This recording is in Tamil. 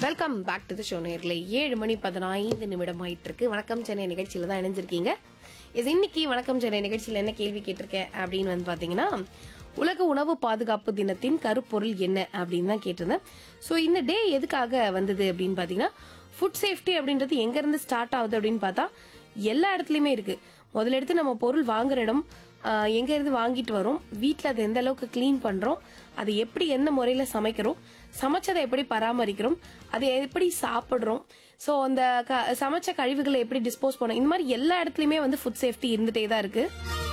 welcome back to the show நேர்களை ஏழு மணி பதினைந்து நிமிடம் ஆயிட்டு இருக்கு வணக்கம் சென்னை நிகழ்ச்சியில தான் இணைஞ்சிருக்கீங்க இது இன்னைக்கு வணக்கம் சென்னை நிகழ்ச்சியில என்ன கேள்வி கேட்டிருக்கேன் அப்படின்னு வந்து பாத்தீங்கன்னா உலக உணவு பாதுகாப்பு தினத்தின் கருப்பொருள் என்ன அப்படின்னு தான் கேட்டிருந்தேன் ஸோ இந்த டே எதுக்காக வந்தது அப்படின்னு பாத்தீங்கன்னா ஃபுட் சேஃப்டி அப்படின்றது எங்க இருந்து ஸ்டார்ட் ஆகுது அப்படின்னு பார்த்தா எல்லா இடத்துலயுமே இருக்கு முதல்ல எடுத்து நம்ம பொருள் வாங்குற இடம் ஆஹ், எங்க இருந்து வாங்கிட்டு வரோம் வீட்ல அதை எந்த அளவுக்கு க்ளீன் பண்றோம் அதை எப்படி எந்த முறையில சமைக்கிறோம் சமைச்சதை எப்படி பராமரிக்கிறோம் அதை எப்படி சாப்பிடுறோம் ஸோ அந்த க- சமைச்ச கழிவுகளை எப்படி டிஸ்போஸ் பண்ணோம் இந்த மாதிரி எல்லா இடத்துலயுமே வந்து ஃபுட் சேஃப்டி இருந்துட்டே தான் இருக்கு